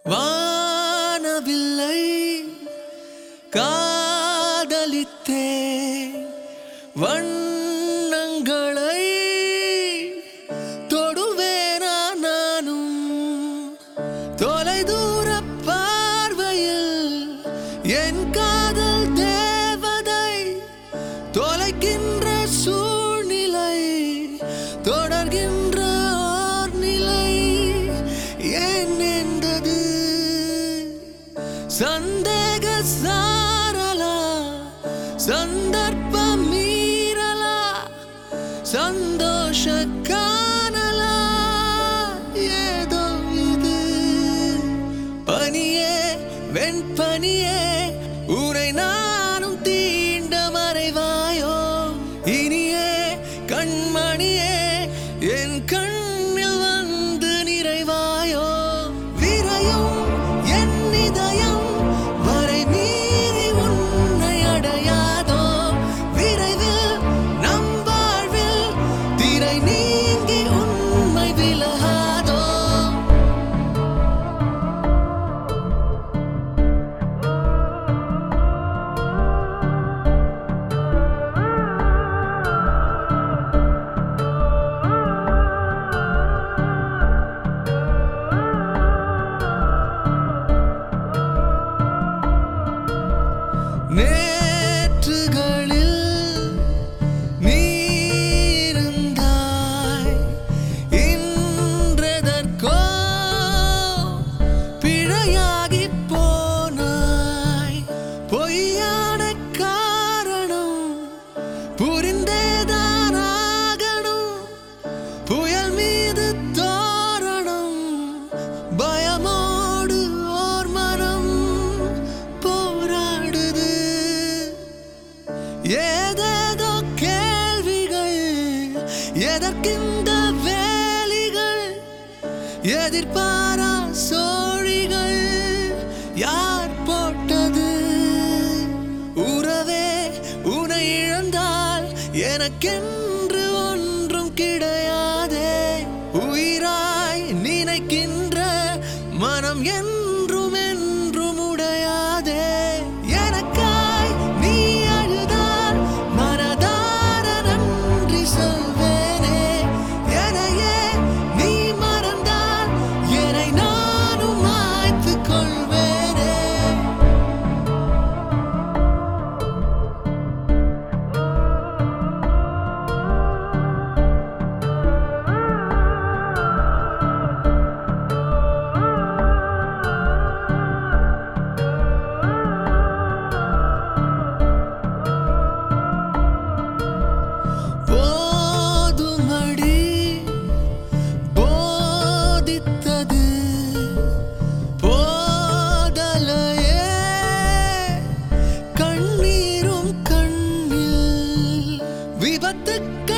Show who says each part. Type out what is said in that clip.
Speaker 1: வானவில்லை காதலித்தே வண்ணங்களை தொடுவேனா நானும் தொலைதூர பார்வையில் என் காதல் தேவதை தொலைக்கின்ற சூழ்நிலை தொடர்கின்ற ஓர் நிலை ஏன் என்றது சந்தேக சாரலா சந்தர்ப்பம் மீறலா சந்தோஷ காணலா ஏதோ இது பனியே வெண்பனியே உனை நானும் தீண்ட மறைவாயோ இனியே கண்மணியே என் கண்ணில் வந்து நிறைவாயோ விரையும் என் இதயம் வரை மீறி உன்னை அடையாதோ விரைவில் நம் வாழ்வில் திரை நீங்கி உண்மை விலகாதோ நேற்றுகளில் நீ இருந்தாய் இன்றெதற்கோ பிழையாகிப் போனாய் பொய்யான காரணம் புரிந்தேதான் ஆகணும் புயல் மீது தோரணம் பயமோடு ஓர் மனம் போராடுது ஏதேதோ கேள்விகள் எதற்கிந்த வேலிகள் எதிர்பாரா சோழிகள் யார் போட்டது உறவே உனை இழந்தால் எனக்கென்று ஒன்றும் கிடையாதே உயிராய் நினைக்கின்ற மனம் என்றும் என்றும் உடையாதே எனக்காய் நீ அழுதால் மனதார நன்றி சொல்வேனே எனையே நீ மறந்தால் என்னை நானும் மாய்த்துக் கொள்வேனே போதுமடி போதித்தது போதலையே கண்ணீரும் கண்ணில் விபத்துக்கள்